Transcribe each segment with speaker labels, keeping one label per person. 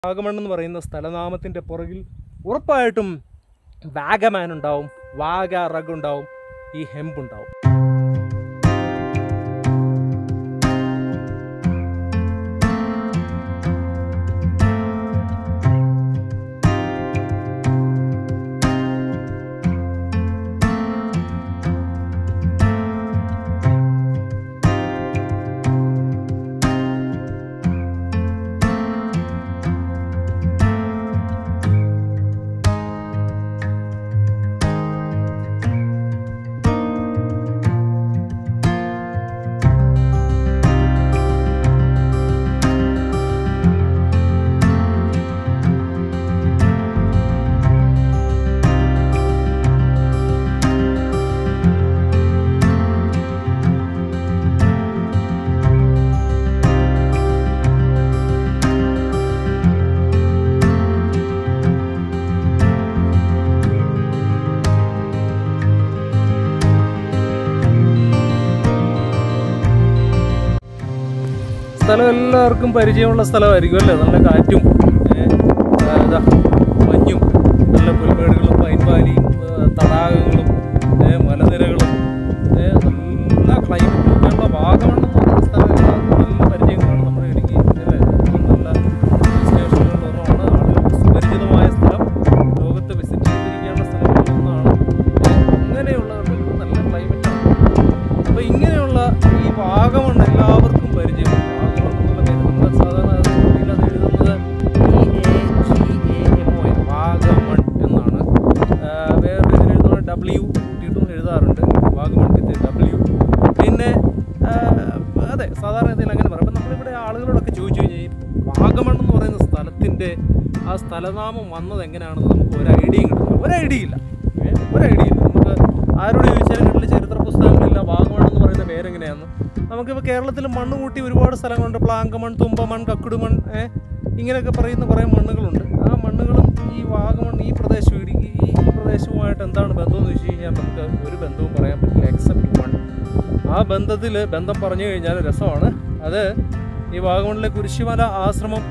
Speaker 1: വാഗമൺ എന്ന് പറയുന്ന സ്ഥലനാമത്തിൻ്റെ പുറകിൽ ഉറപ്പായിട്ടും വാഗമാൻ ഉണ്ടാവും വാഗ റഗ് ഉണ്ടാവും ഈ ഹെമ്പ് ഉണ്ടാവും സ്ഥലം എല്ലാവർക്കും പരിചയമുള്ള സ്ഥലമായിരിക്കും അല്ലേ നല്ല കാറ്റും ഏ, ആ, ഇതാ, മഞ്ഞും നല്ല പുൽമേടുകളും പൈൻവാലിയും ഏ, തടാകങ്ങളും ഏ, മലനിരകളും ഏ, നല്ല ക്ലൈമറ്റും ഒക്കെയുള്ള വാഗമൺ എന്ന് പറയുന്ന സ്ഥലം എല്ലാവർക്കും നല്ല പരിചയം കാണും നമ്മുടെ ഇടുക്കി അല്ലേ നല്ല സ്റ്റേഷനുകളിലൊന്നാണ് ആളുകൾക്ക് സുപരിചിതമായ സ്ഥലം ലോകത്ത് വിസിറ്റ് ചെയ്തിരിക്കേണ്ട സ്ഥലങ്ങളിലൊന്നാണ് ഏ, അങ്ങനെയുള്ള ഒരു നല്ല ക്ലൈമറ്റാണ് അപ്പോൾ ഇങ്ങനെയുള്ള ഈ വാഗമൺ എല്ലാവർക്കും പരിചയമാണ് വാഗമൺ എന്നുള്ള പേര് നമ്മൾ സാധാരണ അത് ഹിന്ദിയിൽ അത് എഴുതുന്നത് E-A-G-A-M-O-N, വാഗമൺ എന്നാണ് ആ, വേറൊരു ഇതിൽ എഴുതുന്നത് ഡബ്ല്യു കൂട്ടിയിട്ടും എഴുതാറുണ്ട് വാഗമൺ വിത്ത് ഡബ്ല്യു പിന്നെ ആ, അതെ സാധാരണ ഇതിൽ അങ്ങനെ പറയും അപ്പം നമ്മളിവിടെ ആളുകളോടൊക്കെ ചോദിച്ചു കഴിഞ്ഞാൽ ഈ വാഗമൺ എന്ന് പറയുന്ന സ്ഥലത്തിൻ്റെ ആ സ്ഥലനാമം വന്നത് എങ്ങനെയാണെന്ന് നമുക്ക് ഒരു ഐഡിയയും കിട്ടുന്നില്ല ഒരു ഐഡിയ ഇല്ല ഏ, ഒരു ഐഡിയ ഇല്ല നമുക്ക് ആരോട് ചോദിച്ചാലും കിട്ടില്ല ചരിത്ര പുസ്തകങ്ങളില്ല വാഗമൺ എന്ന് പറയുന്ന പേരെങ്ങനെയാണെന്ന് നമുക്കിപ്പോൾ കേരളത്തിൽ മണ്ണ് കൂട്ടി ഒരുപാട് സ്ഥലങ്ങളുണ്ട് പ്ലാങ്കമൺ തുമ്പമൺ കക്കുടുമൺ ഏ, ഇങ്ങനെയൊക്കെ പറയുന്ന കുറേ മണ്ണുകളുണ്ട് ആ മണ്ണുകളും ഈ വാഗമൺ ഈ പ്രദേശം ഇടുക്കി ഈ ഈ പ്രദേശവുമായിട്ട് എന്താണ് ബന്ധമെന്ന് വെച്ച് കഴിഞ്ഞാൽ നമുക്ക് ഒരു ബന്ധവും പറയാൻ പറ്റില്ല എക്സെപ്റ്റ് വൺ ആ ബന്ധത്തിൽ ബന്ധം പറഞ്ഞു കഴിഞ്ഞാൽ രസമാണ് അത് ഈ വാഗമണിലെ കുരിശുമല ആശ്രമം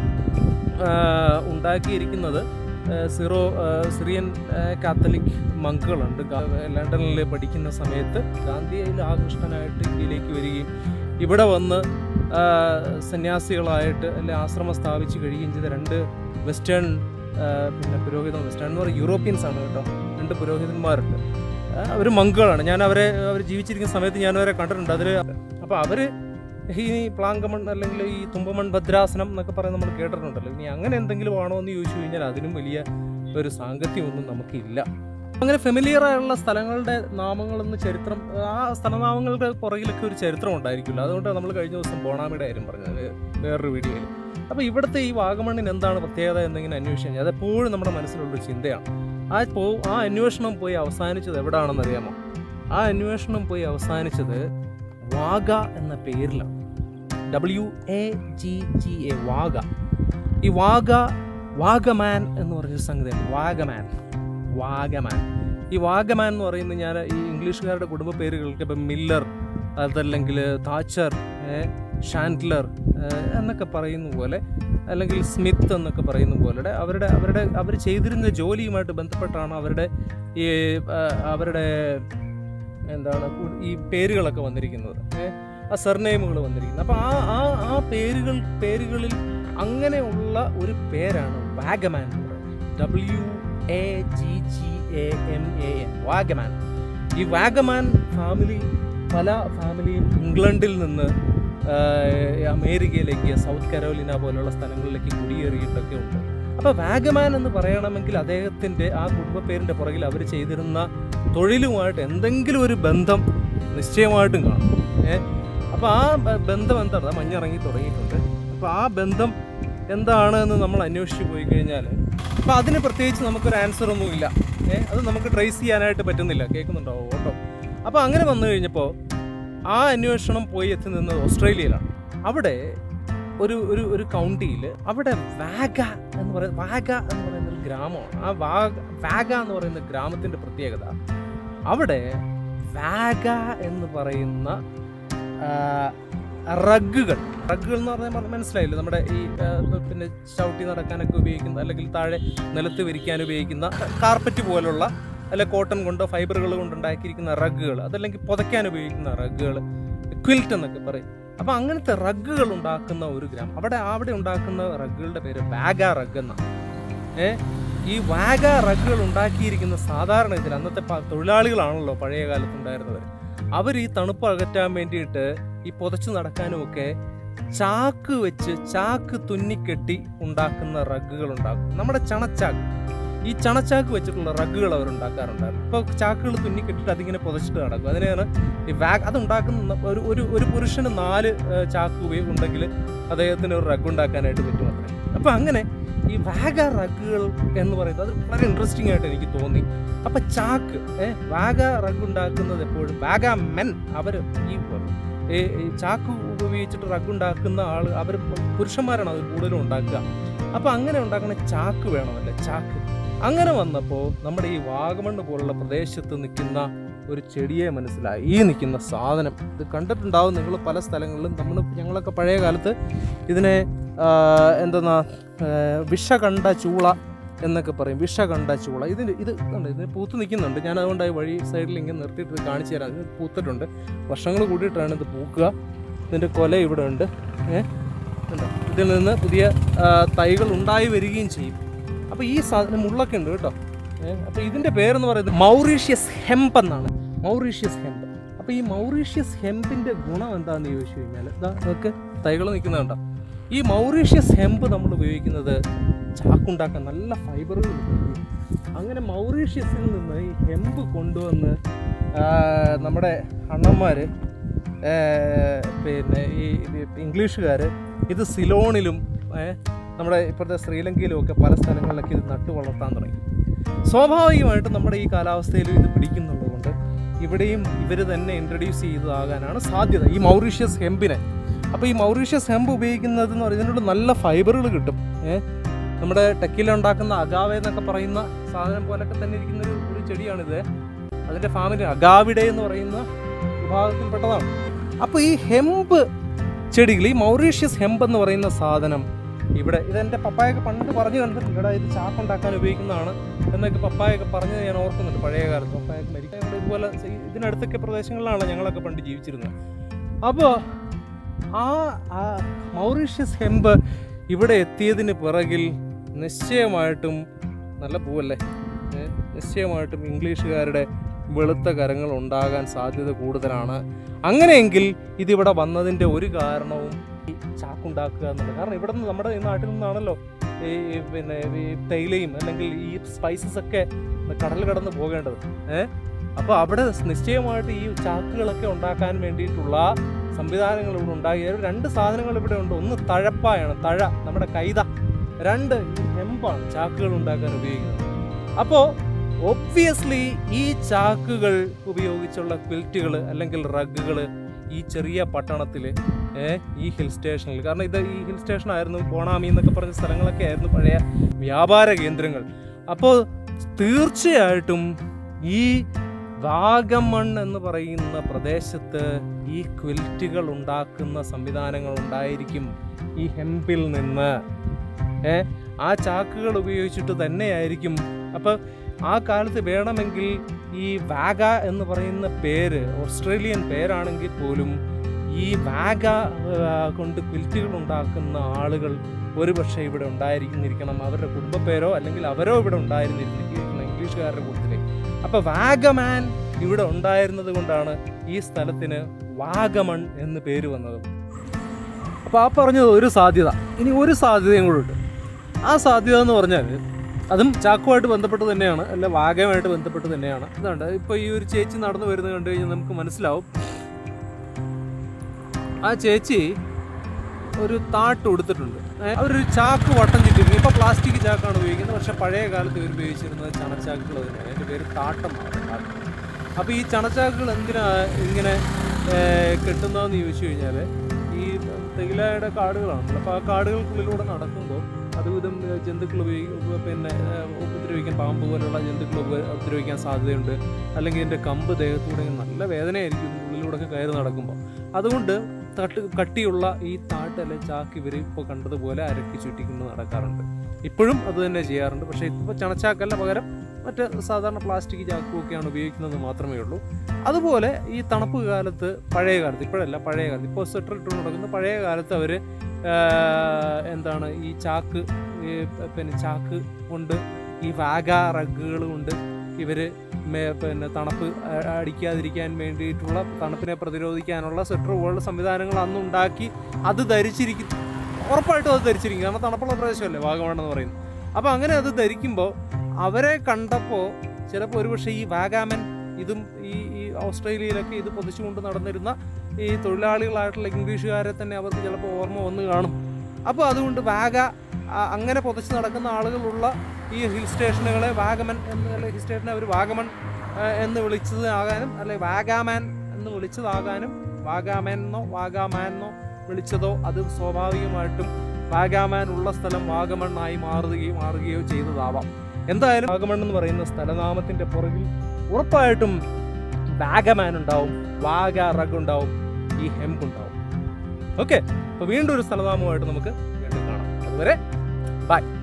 Speaker 1: ആ, ഉണ്ടാക്കിയിരിക്കുന്നത് ആ, സിറോ ആ, സിറിയൻ ആ, കാത്തലിക് മങ്കുകളുണ്ട് ഗാ- ലണ്ടനിൽ പഠിക്കുന്ന സമയത്ത് ഗാന്ധിയിൽ ആകൃഷ്ടനായിട്ട് ഇന്ത്യയിലേക്ക് വരികയും ഇവിടെ വന്ന് ആ, സന്യാസികളായിട്ട് അല്ലെ ആശ്രമം സ്ഥാപിച്ച് കഴിയുകയും ചെയ്ത രണ്ട് വെസ്റ്റേൺ ആ, പിന്നെ പുരോഹിതം വെസ്റ്റേൺ എന്ന് പറയുന്നത് യൂറോപ്യൻസ് ആണ് കേട്ടോ രണ്ട് പുരോഹിതന്മാരുണ്ട് അവർ മങ്കുകളാണ് ഞാൻ അവരെ അവർ ജീവിച്ചിരിക്കുന്ന സമയത്ത് ഞാൻ അവരെ കണ്ടിട്ടുണ്ട് അതിൽ അപ്പോൾ അവർ ഈ പ്ലാങ്കമൺ അല്ലെങ്കിൽ ഈ തുമ്പമൺ ഭദ്രാസനം എന്നൊക്കെ പറയുന്നത് നമ്മൾ കേട്ടിട്ടുണ്ടല്ലോ ഇനി അങ്ങനെ എന്തെങ്കിലും ആണോ എന്ന് ചോദിച്ചു കഴിഞ്ഞാൽ അതിനും വലിയ ഒരു സാങ്കത്യമൊന്നും നമുക്കില്ല അങ്ങനെ ഫെമിലിയർ ആയുള്ള സ്ഥലങ്ങളുടെ നാമങ്ങളെന്ന് ചരിത്രം ആ സ്ഥലനാമങ്ങളുടെ പുറകിലൊക്കെ ഒരു ചരിത്രം ഉണ്ടായിരിക്കില്ല അതുകൊണ്ട് നമ്മൾ കഴിഞ്ഞ ദിവസം ബോണാമിയുടെ കാര്യം പറഞ്ഞത് വേറൊരു വീഡിയോയിൽ അപ്പോൾ ഇവിടുത്തെ ഈ വാഗമണ്ണിന് എന്താണ് പ്രത്യേകത എന്നിങ്ങനെ അന്വേഷിച്ച് കഴിഞ്ഞാൽ അതെപ്പോഴും നമ്മുടെ മനസ്സിലുള്ളൊരു ചിന്തയാണ് ആ പോ ആ അന്വേഷണം പോയി അവസാനിച്ചത് എവിടാണെന്ന് അറിയാമോ ആ അന്വേഷണം പോയി അവസാനിച്ചത് വാഗ എന്ന പേരിലാണ് W A G G A വാഗ ഈ വാഗ വാഗമാൻ എന്ന് പറഞ്ഞൊരു സംഗതിയാണ് വാഗമാൻ വാഗമാൻ ഈ വാഗമാൻ എന്ന് പറയുന്നത് ഞാൻ ഈ ഇംഗ്ലീഷുകാരുടെ കുടുംബ പേരുകൾക്ക് ഇപ്പം മില്ലർ അതല്ലെങ്കിൽ താച്ചർ ഏ, ഷാൻഡ്ലർ ഏ, എന്നൊക്കെ പറയുന്ന പോലെ അല്ലെങ്കിൽ സ്മിത്ത് എന്നൊക്കെ പറയുന്ന പോലെ അവരുടെ അവരുടെ അവർ ചെയ്തിരുന്ന ജോലിയുമായിട്ട് ബന്ധപ്പെട്ടാണ് അവരുടെ ഈ ആ, അവരുടെ എന്താണ് കു- ഈ പേരുകളൊക്കെ വന്നിരിക്കുന്നത് ഏ, ആ സർനെയിമുകൾ വന്നിരിക്കുന്നത് അപ്പോൾ ആ ആ ആ പേരുകൾ പേരുകളിൽ അങ്ങനെയുള്ള ഒരു പേരാണ് വാഗമാൻ എന്ന് പറയുന്നത് W A G G A M A N വാഗമാൻ ഈ വാഗമാൻ ഫാമിലി പല ഫാമിലിയും ഇംഗ്ലണ്ടിൽ നിന്ന് ആ, അമേരിക്കയിലേക്ക് സൗത്ത് കരോലിന പോലുള്ള സ്ഥലങ്ങളിലേക്ക് കുടിയേറിയിട്ടൊക്കെ ഉണ്ട് അപ്പോൾ വാഗമാൻ എന്ന് പറയണമെങ്കിൽ അദ്ദേഹത്തിൻ്റെ ആ കുടുംബ പേരിൻ്റെ പുറകിൽ അവർ ചെയ്തിരുന്ന തൊഴിലുമായിട്ട് എന്തെങ്കിലും ഒരു ബന്ധം നിശ്ചയമായിട്ടും കാണും ഏ അപ്പോൾ ആ ബ- ബന്ധം എന്താണ് അത് മഞ്ഞിറങ്ങി തുടങ്ങിയിട്ടുണ്ട് അപ്പോൾ ആ ബന്ധം എന്താണ് എന്ന് നമ്മൾ അന്വേഷിച്ച് പോയി കഴിഞ്ഞാൽ അപ്പോൾ അതിന് പ്രത്യേകിച്ച് നമുക്കൊരു ആൻസർ ഒന്നുമില്ല ഏ അത് നമുക്ക് ട്രേസ് ചെയ്യാനായിട്ട് പറ്റുന്നില്ല കേൾക്കുന്നുണ്ടോ ഓട്ടോ അപ്പോൾ അങ്ങനെ വന്നു കഴിഞ്ഞപ്പോൾ ആ അന്വേഷണം പോയി എത്തി നിന്നത് ഓസ്ട്രേലിയയിലാണ് അവിടെ ഒരു ഒരു ഒരു കൗണ്ടിയിൽ അവിടെ വാഗ എന്ന് പറയുന്ന വാഗ എന്ന് പറയുന്ന ഒരു ഗ്രാമമാണ് ആ വാഗ വാഗ എന്ന് പറയുന്ന ഗ്രാമത്തിൻ്റെ പ്രത്യേകത അവിടെ വാഗ എന്ന് പറയുന്ന ആ, റഗ്ഗുകൾ റഗ്ഗുകൾ എന്ന് പറഞ്ഞാൽ മനസ്സിലായില്ലേ നമ്മുടെ ഈ ആ, പിന്നെ ചവിട്ടി നടക്കാനൊക്കെ ഉപയോഗിക്കുന്ന അല്ലെങ്കിൽ താഴെ നിലത്ത് വിരിക്കാൻ ഉപയോഗിക്കുന്ന കാർപ്പറ്റ് പോലുള്ള അല്ലെ കോട്ടൺ കൊണ്ടോ ഫൈബറുകൾ കൊണ്ട് ഉണ്ടാക്കിയിരിക്കുന്ന റഗ്ഗുകൾ അതല്ലെങ്കിൽ പുതയ്ക്കാൻ ഉപയോഗിക്കുന്ന റഗ്ഗുകൾ ക്വിൽറ്റ് എന്നൊക്കെ പറയും അപ്പോൾ അങ്ങനത്തെ റഗ്ഗുകൾ ഉണ്ടാക്കുന്ന ഒരു ഗ്രാമം അവിടെ അവിടെ ഉണ്ടാക്കുന്ന റഗ്ഗുകളുടെ പേര് വാഗ റഗ് എന്നാണ് ഏ ഈ വാഗ റഗ്ഗുകൾ ഉണ്ടാക്കിയിരിക്കുന്ന സാധാരണ ഇതിൽ അന്നത്തെ പ- തൊഴിലാളികളാണല്ലോ പഴയ കാലത്ത് ഉണ്ടായിരുന്നവർ അവർ ഈ തണുപ്പ് അകറ്റാൻ വേണ്ടിയിട്ട് ഈ പുതച്ചു നടക്കാനും ഒക്കെ ചാക്ക് വെച്ച് ചാക്ക് തുന്നിക്കെട്ടി ഉണ്ടാക്കുന്ന റഗ്ഗുകൾ ഉണ്ടാക്കും നമ്മുടെ ചണച്ചാക്ക് ഈ ചണച്ചാക്ക് വെച്ചിട്ടുള്ള റഗ്ഗുകൾ അവർ ഉണ്ടാക്കാറുണ്ടായിരുന്നു ഇപ്പോൾ ചാക്കുകൾ തുന്നിക്കെട്ടിട്ട് അതിങ്ങനെ പുതച്ചിട്ട് നടക്കും അതിനെയാണ് ഈ വാഗ് അത് ഉണ്ടാക്കുന്ന ഒരു ഒരു ഒരു പുരുഷന് നാല് ഏഹ്, ചാക്ക് ഉപയോഗം ഉണ്ടെങ്കിൽ അദ്ദേഹത്തിന് ഒരു റഗ് ഉണ്ടാക്കാനായിട്ട് പറ്റും അത്രേ അപ്പം അങ്ങനെ ഈ വാഗ റഗ്ഗുകൾ എന്ന് പറയുന്നത് അത് വളരെ ഇൻട്രസ്റ്റിംഗ് ആയിട്ട് എനിക്ക് തോന്നി അപ്പം ചാക്ക് ഏഹ് വാഗ റഗ് ഉണ്ടാക്കുന്നത് എപ്പോഴും വാഗ മെൻ അവർ ഈ ഈ ഈ ചാക്ക് ഉപയോഗിച്ചിട്ട് റഗ് ഉണ്ടാക്കുന്ന ആൾ അവർ പുരുഷന്മാരാണ് അത് കൂടുതലും ഉണ്ടാക്കുക അപ്പം അങ്ങനെ ഉണ്ടാക്കുന്ന ചാക്ക് വേണമല്ലേ ചാക്ക് അങ്ങനെ വന്നപ്പോൾ നമ്മുടെ ഈ വാഗമണ്ണ് പോലുള്ള പ്രദേശത്ത് നിൽക്കുന്ന ഒരു ചെടിയെ മനസ്സിലായി ഈ നിൽക്കുന്ന സാധനം ഇത് കണ്ടിട്ടുണ്ടാവും നിങ്ങൾ പല സ്ഥലങ്ങളിലും നമ്മൾ ഞങ്ങളൊക്കെ പഴയ കാലത്ത് ഇതിനെ ആ, എന്തെന്നാ ആ, വിഷകണ്ട ചൂള എന്നൊക്കെ പറയും വിഷകണ്ട ചൂള ഇതിന് ഇത് ഉണ്ട് ഇതിന് പൂത്ത് നിൽക്കുന്നുണ്ട് ഞാൻ അതുകൊണ്ട് ഈ വഴി സൈഡിൽ ഇങ്ങനെ നിർത്തിയിട്ട് ഇത് കാണിച്ചു തരാം ഇത് പൂത്തിട്ടുണ്ട് വർഷങ്ങൾ കൂടിയിട്ടാണ് ഇത് പൂക്കുക ഇതിൻ്റെ കൊല ഇവിടെ ഉണ്ട് ഏഹ് ഉണ്ടോ? ഇതിൽ നിന്ന് പുതിയ ആ, തൈകൾ ഉണ്ടായി വരികയും ചെയ്യും അപ്പോൾ ഈ സാധനം മുള്ളൊക്കെ ഉണ്ട് കേട്ടോ ഏഹ് അപ്പോൾ ഇതിൻ്റെ പേരെന്ന് പറയുന്നത് മൗറീഷ്യസ് ഹെംപ് എന്നാണ് മൗറീഷ്യസ് ഹെംപ് അപ്പോൾ ഈ മൗറീഷ്യസ് ഹെംപിൻ്റെ ഗുണം എന്താണെന്ന് ചോദിച്ചു കഴിഞ്ഞാൽ ഇതാ നോക്ക് തൈകൾ നിൽക്കുന്നുണ്ടോ ഈ മൗറീഷ്യസ് ഹെംപ് നമ്മൾ ഉപയോഗിക്കുന്നത് ചാക്കുണ്ടാക്കാൻ നല്ല ഫൈബറുകൾ ഉപയോഗിക്കും അങ്ങനെ മൗറീഷ്യസിൽ നിന്ന് ഈ ഹെംപ് കൊണ്ടുവന്ന് ആ, നമ്മുടെ അണ്ണന്മാർ പിന്നെ ഈ ഇംഗ്ലീഷുകാർ ഇത് സിലോണിലും ഏ, നമ്മുടെ ഇപ്പോഴത്തെ ശ്രീലങ്കയിലും ഒക്കെ പല സ്ഥലങ്ങളിലൊക്കെ ഇത് നട്ടു വളർത്താൻ തുടങ്ങി സ്വാഭാവികമായിട്ടും നമ്മുടെ ഈ കാലാവസ്ഥയിലും ഇത് പിടിക്കുന്നുള്ളതുകൊണ്ട് ഇവിടെയും ഇവർ തന്നെ ഇൻട്രൊഡ്യൂസ് ചെയ്തതാകാനാണ് സാധ്യത ഈ മൗറീഷ്യസ് ഹെമ്പിനെ അപ്പോൾ ഈ മൗറീഷ്യസ് ഹെമ്പ് ഉപയോഗിക്കുന്നത് എന്ന് പറയുന്നത് ഇതിനുള്ള നല്ല ഫൈബറുകൾ കിട്ടും ഏ നമ്മുടെ ടെക്കില ഉണ്ടാക്കുന്ന അഗാവെ എന്നൊക്കെ പറയുന്ന സാധനം പോലൊക്കെ തന്നെ ഇരിക്കുന്ന ഒരു ഒരു ചെടിയാണിത് അതിൻ്റെ ഫാമിലി അഗാവിഡെ എന്ന് പറയുന്ന വിഭാഗത്തിൽപ്പെട്ടതാണ് അപ്പോൾ ഈ ഹെമ്പ് ചെടികൾ ഈ മൗറീഷ്യസ് ഹെമ്പ് എന്ന് പറയുന്ന സാധനം ഇവിടെ ഇതെൻ്റെ പപ്പായൊക്കെ പണ്ട് പറഞ്ഞു കണ്ടിട്ടുണ്ട് ഇവിടെ ഇത് ചാക്കുണ്ടാക്കാൻ ഉപയോഗിക്കുന്നതാണ് എന്നൊക്കെ പപ്പായൊക്കെ പറഞ്ഞത് ഞാൻ ഓർക്കുന്നുണ്ട് പഴയ കാലത്ത് പപ്പായൊക്കെ മരിക്കാൻ ഇവിടെ ഇതുപോലെ ഈ ഇതിനടുത്തൊക്കെ പ്രദേശങ്ങളിലാണ് ഞങ്ങളൊക്കെ പണ്ട് ജീവിച്ചിരുന്നത് അപ്പോൾ ആ ആ മൗറീഷ്യസ് ഹെമ്പ് ഇവിടെ എത്തിയതിന് പിറകിൽ നിശ്ചയമായിട്ടും നല്ല പൂവല്ലേ ഏ? നിശ്ചയമായിട്ടും ഇംഗ്ലീഷുകാരുടെ വെളുത്ത കരങ്ങൾ ഉണ്ടാകാൻ സാധ്യത കൂടുതലാണ് അങ്ങനെയെങ്കിൽ ഇതിവിടെ വന്നതിൻ്റെ ഒരു കാരണവും ഈ ചാക്കുണ്ടാക്കുക എന്നുള്ളത് കാരണം ഇവിടെ നിന്ന് നമ്മുടെ ഈ നാട്ടിൽ നിന്നാണല്ലോ ഈ ഈ പിന്നെ ഈ തേയിലയും അല്ലെങ്കിൽ ഈ സ്പൈസസ് ഒക്കെ കടൽ കടന്ന് പോകേണ്ടത് ഏഹ് അപ്പോൾ അവിടെ നിശ്ചയമായിട്ട് ഈ ചാക്കുകളൊക്കെ ഉണ്ടാക്കാൻ വേണ്ടിയിട്ടുള്ള സംവിധാനങ്ങൾ ഇവിടെ ഉണ്ടായി അതിൽ രണ്ട് സാധനങ്ങൾ ഇവിടെ ഉണ്ട് ഒന്ന് തഴപ്പായാണ് തഴ നമ്മുടെ കൈത രണ്ട് ഈ ഹെമ്പാണ് ചാക്കുകൾ ഉണ്ടാക്കാൻ ഉപയോഗിക്കുന്നത് അപ്പോൾ ഒബ്വിയസ്ലി ഈ ചാക്കുകൾ ഉപയോഗിച്ചുള്ള ക്വിൽറ്റുകൾ അല്ലെങ്കിൽ റഗ്ഗുകൾ ഈ ചെറിയ പട്ടണത്തിൽ ഈ ഹിൽ സ്റ്റേഷനിൽ കാരണം ഇത് ഈ ഹിൽ സ്റ്റേഷൻ ആയിരുന്നു ബോണാമി എന്നൊക്കെ പറഞ്ഞ സ്ഥലങ്ങളൊക്കെ ആയിരുന്നു പഴയ വ്യാപാര കേന്ദ്രങ്ങൾ അപ്പോൾ തീർച്ചയായിട്ടും ഈ വാഗമൺ എന്ന് പറയുന്ന പ്രദേശത്ത് ഈ ക്വിൽറ്റുകൾ ഉണ്ടാക്കുന്ന സംവിധാനങ്ങൾ ഉണ്ടായിരിക്കും ഈ ഹെമ്പിൽ നിന്ന് ഏ ആ ചാക്കുകൾ ഉപയോഗിച്ചിട്ട് തന്നെയായിരിക്കും അപ്പോൾ ആ കാലത്ത് വേണമെങ്കിൽ ഈ വാഗ എന്ന് പറയുന്ന പേര് ഓസ്ട്രേലിയൻ പേരാണെങ്കിൽ പോലും ഈ വാഗ ആ, കൊണ്ട് ക്വിൽറ്റുകൾ ഉണ്ടാക്കുന്ന ആളുകൾ ഒരുപക്ഷെ ഇവിടെ ഉണ്ടായിരിക്കുന്നിരിക്കണം അവരുടെ കുടുംബപ്പേരോ അല്ലെങ്കിൽ അവരോ ഇവിടെ ഉണ്ടായിരുന്നിരിക്കണം ഇംഗ്ലീഷുകാരുടെ കൂട്ടത്തില് അപ്പോൾ വാഗമാൻ ഇവിടെ ഉണ്ടായിരുന്നത് കൊണ്ടാണ് ഈ സ്ഥലത്തിന് വാഗമൺ എന്ന് പേര് വന്നത് അപ്പോൾ ആ പറഞ്ഞത് ഒരു സാധ്യത ഇനി ഒരു സാധ്യതയും കൂടെ ഉണ്ട് ആ സാധ്യത എന്ന് പറഞ്ഞാൽ അതും ചാക്കുമായിട്ട് ബന്ധപ്പെട്ട് തന്നെയാണ് അല്ല വാഗയുമായിട്ട് ബന്ധപ്പെട്ട് തന്നെയാണ് ഇതുണ്ട് ഇപ്പോൾ ഈ ഒരു ചേച്ചി നടന്നു വരുന്നത് കണ്ടു കഴിഞ്ഞാൽ നമുക്ക് മനസ്സിലാവും ആ ചേച്ചി ഒരു താട്ട് കൊടുത്തിട്ടുണ്ട് ഏ, അവരൊരു ചാക്ക് വട്ടം ചുറ്റിരുന്നു ഇപ്പോൾ പ്ലാസ്റ്റിക് ചാക്കാണ് ഉപയോഗിക്കുന്നത് പക്ഷേ പഴയ കാലത്ത് ഇവർ ഉപയോഗിച്ചിരുന്നത് ചണച്ചാക്കുകൾ തന്നെയാണ് അതിൻ്റെ പേര് താട്ടമാണ് താട്ടം അപ്പോൾ ഈ ചണച്ചാക്കുകൾ എന്തിനാ ഇങ്ങനെ ഏ, കെട്ടുന്നതെന്ന് ചോദിച്ചു കഴിഞ്ഞാൽ ഈ തേയിലയുടെ കാടുകളാണല്ലോ അപ്പോൾ ആ കാടുകൾക്കുള്ളിലൂടെ നടക്കുമ്പോൾ അതുവിധം ഏ, ജന്തുക്കൾ ഉപയോഗി പിന്നെ ഏ, ഉപദ്രവിക്കാൻ പാമ്പ് പോലുള്ള ജന്തുക്കൾ ഉപ- ഉപദ്രവിക്കാൻ സാധ്യതയുണ്ട് അല്ലെങ്കിൽ എൻ്റെ കമ്പ് ദേഹത്തൂടെ ഇങ്ങനെ നല്ല വേദനയായിരിക്കും ഇതിൻ്റെ ഉള്ളിലൂടെ ഒക്കെ കയറി നടക്കുമ്പോൾ അതുകൊണ്ട് തട്ട് കട്ടിയുള്ള ഈ താട്ട് അല്ലെ ചാക്ക് ഇവർ ഇപ്പോൾ കണ്ടതുപോലെ അരക്കി ചുറ്റിക്കൊണ്ട് നടക്കാറുണ്ട് ഇപ്പോഴും അത് തന്നെ ചെയ്യാറുണ്ട് പക്ഷേ ഇപ്പോൾ ചണച്ചാക്കല്ല പകരം മറ്റ് സാധാരണ പ്ലാസ്റ്റിക് ചാക്കും ഒക്കെയാണ് ഉപയോഗിക്കുന്നത് മാത്രമേ ഉള്ളൂ അതുപോലെ ഈ തണുപ്പ് കാലത്ത് പഴയ കാലത്ത് ഇപ്പോഴല്ല പഴയ കാലത്ത് ഇപ്പോൾ സ്വെറ്റർ ഇട്ടുകൊണ്ട് നടക്കുന്ന പഴയ കാലത്ത് അവർ എന്താണ് ഈ ചാക്ക് ഈ പിന്നെ ചാക്ക് കൊണ്ട് ഈ വാഗ റഗ്ഗുകൾ കൊണ്ട് ഇവർ പിന്നെ തണുപ്പ് അ- അടിക്കാതിരിക്കാൻ വേണ്ടിയിട്ടുള്ള തണുപ്പിനെ പ്രതിരോധിക്കാനുള്ള സ്വെറ്റർ പോലുള്ള സംവിധാനങ്ങൾ അന്ന് ഉണ്ടാക്കി അത് ധരിച്ചിരിക്കും ഉറപ്പായിട്ടും അത് ധരിച്ചിരിക്കും കാരണം തണുപ്പുള്ള പ്രദേശമല്ലേ വാഗമണെന്ന് പറയുന്നത് അപ്പോൾ അങ്ങനെ അത് ധരിക്കുമ്പോൾ അവരെ കണ്ടപ്പോൾ ചിലപ്പോൾ ഒരുപക്ഷെ ഈ വാഗാമൻ ഇതും ഈ ഈ ഓസ്ട്രേലിയയിലൊക്കെ ഇത് പൊതിച്ചുകൊണ്ട് നടന്നിരുന്ന ഈ തൊഴിലാളികളായിട്ടുള്ള ഇംഗ്ലീഷുകാരെ തന്നെ അവർക്ക് ചിലപ്പോൾ ഓർമ്മ വന്ന് കാണും അപ്പോൾ അതുകൊണ്ട് വാഗ ആ, അങ്ങനെ പൊതച്ച് നടക്കുന്ന ആളുകളുള്ള ഈ ഹിൽ സ്റ്റേഷനുകളെ വാഗമൻ എന്ന് അല്ലെ ഹിൽ സ്റ്റേഷനെ അവർ വാഗമൺ ആ, എന്ന് വിളിച്ചത് ആകാനും അല്ലെ വാഗാമാൻ എന്ന് വിളിച്ചതാകാനും വാഗാമാൻ എന്നോ വാഗാമാൻ എന്നോ വിളിച്ചതോ അത് സ്വാഭാവികമായിട്ടും വാഗാമാൻ ഉള്ള സ്ഥലം വാഗമണ്ണായി മാറുകയോ മാറുകയോ ചെയ്തതാവാം എന്തായാലും വാഗമൺ എന്ന് പറയുന്ന സ്ഥലനാമത്തിന്റെ പുറകിൽ ഉറപ്പായിട്ടും വാഗമാൻ ഉണ്ടാവും വാഗ റഗ് ഉണ്ടാവും ഈ ഹെമ്പ് ഉണ്ടാവും ഓക്കെ അപ്പോൾ വീണ്ടും ഒരു സ്ഥലനാമമായിട്ട് നമുക്ക് വീണ്ടും കാണാം അതുവരെ ബൈ